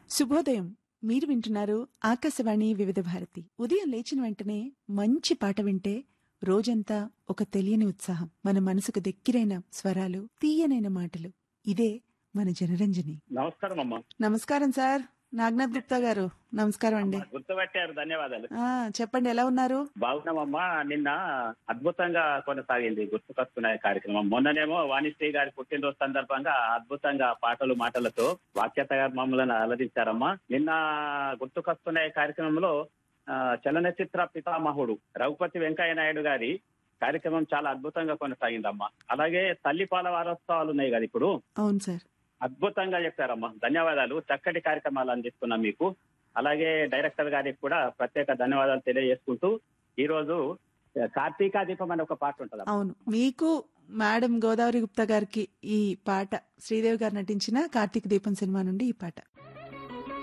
శుభోదయం మీరు వింటున్నారు ఆకాశవాణి వివిధ భారతి ఉదయం లేచిన వెంటనే మంచి పాట వింటే రోజంతా ఒక తెలియని ఉత్సాహం మన మనసుకు దగ్గరైన స్వరాలు తీయనైన మాటలు ఇదే మన జనరంజని నమస్కారం అమ్మా నమస్కారం సార్ నాగనాథ్ గుప్తా గారు నమస్కారం అండి గుర్తుపట్టారు ధన్యవాదాలు ఆ చెప్పండి ఎలా ఉన్నారు బాగున్నామమ్మా నిన్న అద్భుతంగా కొనసాగింది గుర్తుకొస్తున్నాయి కార్యక్రమం మొన్ననేమో వాణిశ్రీ గారి పుట్టినరోజు సందర్భంగా అద్భుతంగా పాటలు మాటలతో వాక్యత గారు మమ్మల్ని అలరించారమ్మా నిన్న గుర్తుకొస్తున్నాయి కార్యక్రమంలో ఆ, చలనచిత్ర పితామహుడు రఘుపతి వెంకయ్య నాయుడు గారి కార్యక్రమం చాలా అద్భుతంగా కొనసాగిందమ్మా అలాగే తల్లిపాల వారోత్సవాలు ఉన్నాయి కదా ఇప్పుడు అవును సార్ అద్భుతంగా చెప్పారమ్మా ధన్యవాదాలు చక్కటి కార్యక్రమాలు అందిస్తున్నాం మీకు అలాగే డైరెక్టర్ గారికి కూడా ప్రత్యేక ధన్యవాదాలు తెలియజేసుకుంటూ ఈ రోజు కార్తీకా దీపం అనే ఒక పాట ఉంటుంది అవును మీకు మేడం గోదావరి గుప్తా గారికి ఈ పాట శ్రీదేవి గారు నటించిన కార్తీక దీపం సినిమా నుండి ఈ పాట